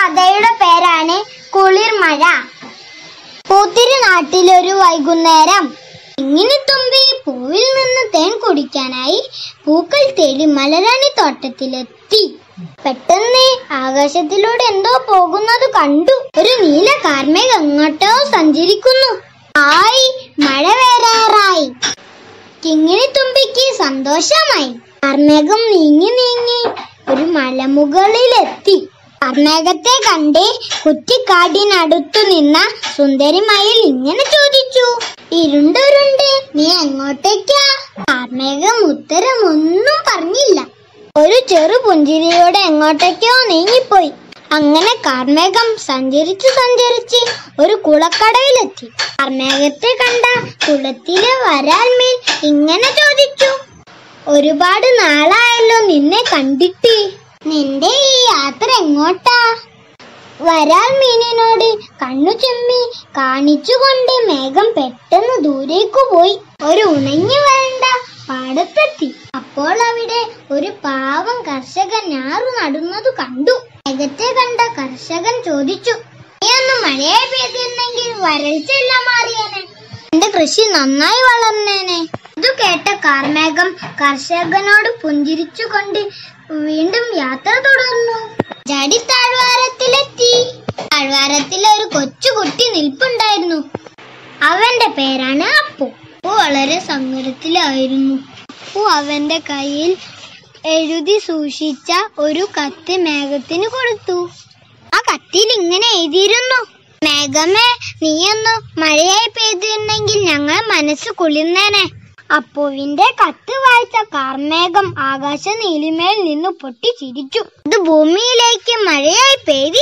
കഥയുടെ പേരാണ് കുളിർമഴ പൂത്തിരി നാട്ടിലൊരു വൈകുന്നേരം ഇങ്ങനെ തുമ്പി പൂവിൽ നിന്ന് തേൻ കുടിക്കാനായി പൂക്കൾ തേടി മലരാണി തോട്ടത്തിലെത്തി പെട്ടെന്ന് ആകാശത്തിലൂടെ എന്തോ പോകുന്നത് കണ്ടു ഒരു നീല കാർമേഘ എങ്ങോട്ടോ സഞ്ചരിക്കുന്നു ആയി മഴ വരാറായി കിങ്ങിണി തുമ്പിക്ക് സന്തോഷമായി കാർമേഘം നീങ്ങി നീങ്ങി ഒരു മലമുകളിലെത്തി കാർമേഘത്തെ കണ്ട് കുറ്റിക്കാടിനടുത്തു നിന്ന സുന്ദരിമയിൽ ഇങ്ങനെ ചോദിച്ചു ഇരുണ്ടുരുണ്ട് നീ എങ്ങോട്ടേക്കാ കാർമേഘം ഉത്തരമൊന്നും പറഞ്ഞില്ല ഒരു ചെറു പുഞ്ചിരിയോടെ എങ്ങോട്ടേക്കോ നീങ്ങിപ്പോയി അങ്ങനെ കാർമേഘം സഞ്ചരിച്ചു സഞ്ചരിച്ച് ഒരു കുളക്കടവിലെത്തി കാർമേഘത്തെ കണ്ട കുളത്തിലെ വരാൽ മീൻ ഇങ്ങനെ ചോദിച്ചു ഒരുപാട് നാളായല്ലോ നിന്നെ കണ്ടിട്ട് നിന്റെ ഈ യാത്ര എങ്ങോട്ടാ വരാൽ മീനിനോട് കണ്ണു ചെമ്മി കാണിച്ചുകൊണ്ട് മേഘം പെട്ടെന്ന് ദൂരേക്കു പോയി ഒരു ഉണങ്ങി വരണ്ട പാടത്തെത്തി അപ്പോൾ അവിടെ ഒരു പാവം കർഷകൻ ഞാറു നടുന്നത് കണ്ടു മേഘത്തെ കണ്ട കർഷകൻ ചോദിച്ചു നീ ഒന്ന് മഴയായി പെയ്തിരുന്നെങ്കിൽ വരൾച്ചയെല്ലാം മാറിയേനെ എന്റെ കൃഷി നന്നായി വളർന്നേനെ ഇത് കേട്ട കാർമേഘം കർഷകനോട് പുഞ്ചിരിച്ചുകൊണ്ട് വീണ്ടും യാത്ര തുടർന്നു ജടി താഴ്വാരത്തിലെത്തി താഴ്വാരത്തിൽ ഒരു കൊച്ചുകുട്ടി നിൽപ്പുണ്ടായിരുന്നു അവന്റെ പേരാണ് അപ്പു അപ്പു വളരെ സങ്കടത്തിലായിരുന്നു അപ്പു അവന്റെ കയ്യിൽ എഴുതി സൂക്ഷിച്ച ഒരു കത്ത് മേഘത്തിന് കൊടുത്തു ആ കത്തിൽ ഇങ്ങനെ എഴുതിയിരുന്നു മേഘമേ നീയൊന്നു മഴയായി പെയ്തിരുന്നെങ്കിൽ ഞങ്ങൾ മനസ്സ് കുളിർന്നേനെ അപ്പുവിന്റെ കത്ത് വായിച്ച കാർമേഘം ആകാശ നീലിമേൽ നിന്ന് പൊട്ടി ചിരിച്ചു ഇത് ഭൂമിയിലേക്ക് മഴയായി പെയ്തിറങ്ങി